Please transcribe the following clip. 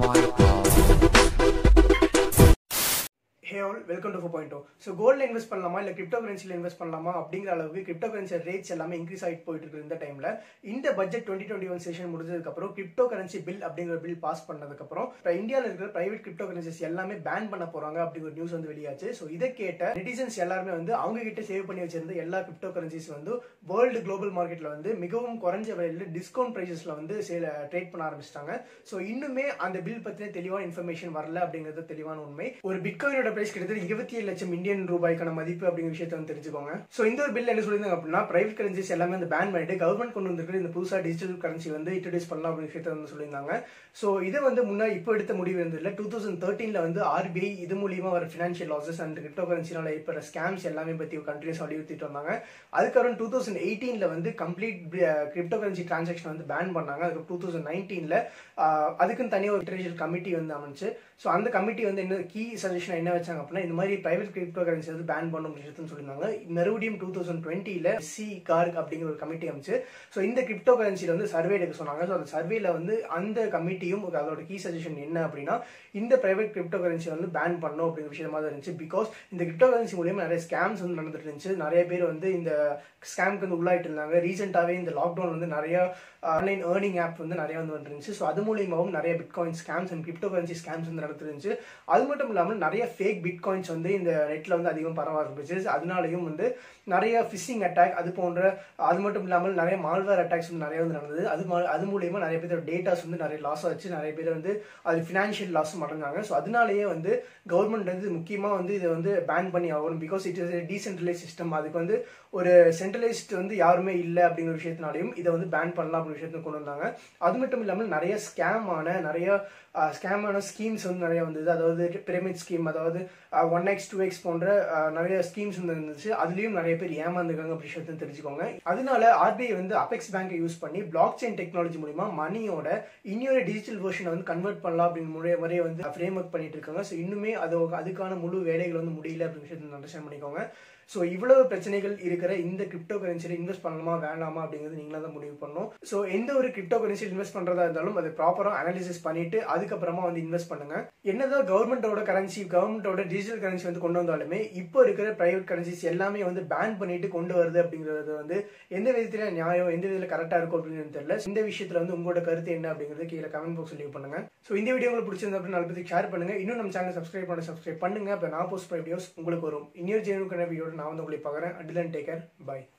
hey all welcome to four point two so கோல்டில் invest பண்ணலாமா இல்லை கிரிப்டோ கரன்சியில் இன்வெஸ்ட் பண்ணலாமா அப்படிங்கிற அளவுக்கு கிரிப்டோ கரன்சி ரேட்ஸ் எல்லாமே இன்க்ரீஸ் ஆகிட்டு போயிட்டு இருக்கு இந்த டைமில் இந்த budget twenty twenty one session முடிஞ்சதுக்கப்புறம் கிரிப்டோ கரன்சி பில் அப்படிங்கிற பில் பாஸ் பண்ணதுக்கப்புறம் இப்போ இந்தியாவில் இருக்கிற பிரைவேட் கிரிப்டோ கரன்சிஸ் எல்லாமே பேன் பண்ண போகிறாங்க அப்படிங்கிற நியூஸ் வந்து வெளியாச்சு ஸோ இதை கேட்ட நெட்டிசன்ஸ் எல்லாருமே வந்து அவங்க கிட்ட சேவ் பண்ணி வச்சிருந்த எல்லா கிரிப்டோ கரன்சிஸ் வந்து வேர்ல்டு குளோபல் மார்க்கெட்டில் வந்து மிகவும் குறைஞ்ச விலையில் டிஸ்கவுண்ட் ப்ரைஸஸில் வந்து சேல் ட்ரேட் பண்ண ஆரம்பிச்சிட்டாங்க ஸோ இன்னுமே அந்த பில் பற்றின தெளிவான இன்ஃபர்மேஷன் வரல அப்படிங்கிறது தெளிவான உண்மை ஒரு பிட்காயினோட பிரைஸ் கிட்டத்தட்ட இருபத்தி ஏழு லட்சம் இந்தியன் ரூபாய்க்கான மதிப்பு அப்படிங்கிற விஷயத்தை வந்து தெரிஞ்சுக்கோங்க ஸோ இந்த ஒரு பில் என்ன சொல்லியிருந்தாங்க அப்படின்னா பிரைவேட் கரன்சிஸ் எல்லாமே வந்து பேன் பண்ணிட்டு கவர்மெண்ட் கொண்டு வந்திருக்கிற இந்த புதுசாக டிஜிட்டல் கரன்சி வந்து இன்ட்ரடியூஸ் பண்ணலாம் அப்படிங்கிற விஷயத்தை வந்து சொல்லியிருந்தாங்க ஸோ இதை வந்து முன்னாடி இப்போ எடுத்த முடிவு வந்து இல்லை டூ தௌசண்ட் தேர்ட்டீனில் வந்து ஆர்பிஐ இது மூலியமாக வர ஃபினான்ஷியல் லாசஸ் அண்ட் கிரிப்டோ கரன்சினால ஏற்படுற ஸ்கேம்ஸ் எல்லாமே பற்றி கண்டினியூஸ் வலியுறுத்திட்டு வந்தாங்க அதுக்கப்புறம் டூ தௌசண்ட் எயிட்டீனில் வந்து கம்ப்ளீட் கிரிப்டோ கரன்சி டிரான்சாக்ஷன் வந்து பேன் பண்ணாங்க அதுக்கு டூ தௌசண்ட் நைன்டீனில் அதுக்குன்னு தனியாக ஒரு இன்டர்நேஷனல் கமிட்டி வந்து அமைச்சு ஸோ அந்த கமிட்டி வந்து என்ன கீ சஜஷன் என்ன வச்சாங்க அப்படின்னா இந்த மாதிரி பிரைவேட் கிரிப்டோ கரன்சி வந்து பேன் பண்ணும் விஷயத்துன்னு சொல்லியிருந்தாங்க மறுபடியும் டூ தௌசண்ட் டுவெண்ட்டியில் சி கார்க் அப்படிங்கிற ஒரு கமிட்டி அமைச்சு ஸோ இந்த கிரிப்டோ கரன்சியில் வந்து சர்வே எடுக்க சொன்னாங்க ஸோ அந்த சர்வேல வந்து அந்த கமிட்டியும் அதோட கீ சஜஷன் என்ன அப்படின்னா இந்த பிரைவேட் கிரிப்டோ கரன்சி வந்து பேன் பண்ணும் அப்படிங்கிற விஷயமா தான் இருந்துச்சு பிகாஸ் இந்த கிரிப்டோ கரன்சி மூலியமா நிறைய ஸ்கேம்ஸ் வந்து நடந்துட்டு இருந்துச்சு நிறைய பேர் வந்து இந்த ஸ்கேம்க்கு வந்து உள்ளாயிட்டு இருந்தாங்க ரீசெண்டாகவே இந்த லாக்டவுன் வந்து நிறைய ஆன்லைன் ஏர்னிங் ஆப் வந்து நிறைய வந்து வந்துருந்துச்சு ஸோ அது மூலியமாகவும் நிறைய bitcoin scams and cryptocurrency scams வந்து நடந்துருந்துச்சு அது மட்டும் இல்லாமல் நிறைய ஃபேக் பிட்காயின்ஸ் வந்து இந்த நெட்டில் வந்து அதிகம் பரவ ஆரம்பிச்சு அதனாலையும் வந்து நிறைய ஃபிஷிங் அட்டாக் அது போன்ற அது மட்டும் இல்லாமல் நிறைய மால்வேர் அட்டாக்ஸ் வந்து நிறைய வந்து நடந்தது அது அது மூலியமாக நிறைய பேர் டேட்டாஸ் வந்து நிறைய லாஸ் ஆச்சு நிறைய பேர் வந்து அது ஃபினான்ஷியல் லாஸும் அடைஞ்சாங்க ஸோ அதனாலேயே வந்து கவர்மெண்ட் வந்து முக்கியமாக வந்து இதை வந்து பேன் பண்ணி ஆகணும் because it is decentralise system அதுக்கு வந்து ஒரு சென்ட்ரலைஸ்ட் வந்து யாருமே இல்லை அப்படிங்கிற விஷயத்தினாலையும் இதை வந்து பேன் பண்ணலாம் அப்படிங்கிற விஷயத்தை கொண்டு வந்தாங்க அது மட்டும் இல்லாமல் நிறைய ஸ்கேமான நிறைய ஸ்கேமான ஸ்கீம்ஸ் வந்து நிறைய வந்தது அதாவது பிரமிட் ஸ்கீம் அதாவது ஒன் எக்ஸ் டூ எக்ஸ் போன்ற நிறைய ஸ்கீம்ஸ் வந்து இருந்துச்சு அதுலேயும் நிறைய பேர் ஏமாந்துருக்காங்க அப்படி விஷயத்தை தெரிஞ்சுக்கோங்க அதனால ஆர்பிஐ வந்து அபெக்ஸ் பேங்கை யூஸ் பண்ணி பிளாக் செயின் டெக்னாலஜி மூலிமா மணியோட இன்னொரு டிஜிட்டல் வெர்ஷனை வந்து கன்வெர்ட் பண்ணலாம் அப்படின்னு முறைய முறையை வந்து ஃப்ரேம் ஒர்க் பண்ணிட்டு இருக்காங்க ஸோ இன்னுமே அது அதுக்கான முழு வேலைகள் வந்து முடியல அப்படின்னு விஷயத்தை அண்டர்ஸ்டாண்ட் பண்ணிக்கோங்க ஸோ இவ்வளவு பிரச்சனைகள் இருக்கிற இந்த கிரிப்டோ கரன்சியில் இன்வெஸ்ட் பண்ணலாமா வேணாமா அப்படிங்கிறது நீங்களா தான் முடிவு பண்ணணும் ஸோ எந்த ஒரு கிரிப்டோ கரன்சியில் இன்வெஸ்ட் பண்றதா இருந்தாலும் அதை ப்ராப்பராக அனாலிசிஸ் பண்ணிட்டு அதுக்கப்புறமா வந்து இன்வெஸ்ட் பண்ணுங்க என்னதான் கவர்மெண்டோட கரன்சி கவர்மெண்டோட டிஜிட்டல் கரன்சி வந்து கொண்டு வந்தாலுமே இப்போ இருக்கிற பிரைவேட் கரன்சிஸ் எல்லாமே வந்து பேன் பண்ணிட்டு கொண்டு வருது அப்படிங்கிறது வந்து எந்த விதத்துல நியாயம் எந்த விதத்தில் கரெக்டாக இருக்கும் அப்படின்னு தெரியல இந்த விஷயத்துல வந்து உங்களோட கருத்து என்ன அப்படிங்கிறது கீழே கமெண்ட் பாக்ஸ் லீவ் பண்ணுங்க ஸோ இந்த வீடியோ உங்களுக்கு பிடிச்சிருந்தா அப்படின்னு நாலு பேருக்கு ஷேர் பண்ணுங்க இன்னும் நம்ம சேனல் சப்ஸ்கிரைப் பண்ண சப்ஸ்கிரைப் பண்ணுங்க அப்போ நான் போஸ்ட் பண்ண வீடியோஸ் உங்களுக்கு வரும் இன்னொரு ஜெனுக்கான வீடியோ நான் வந்து உங்களை பார்க்குறேன் அடிலன் டேக்கர் பாய்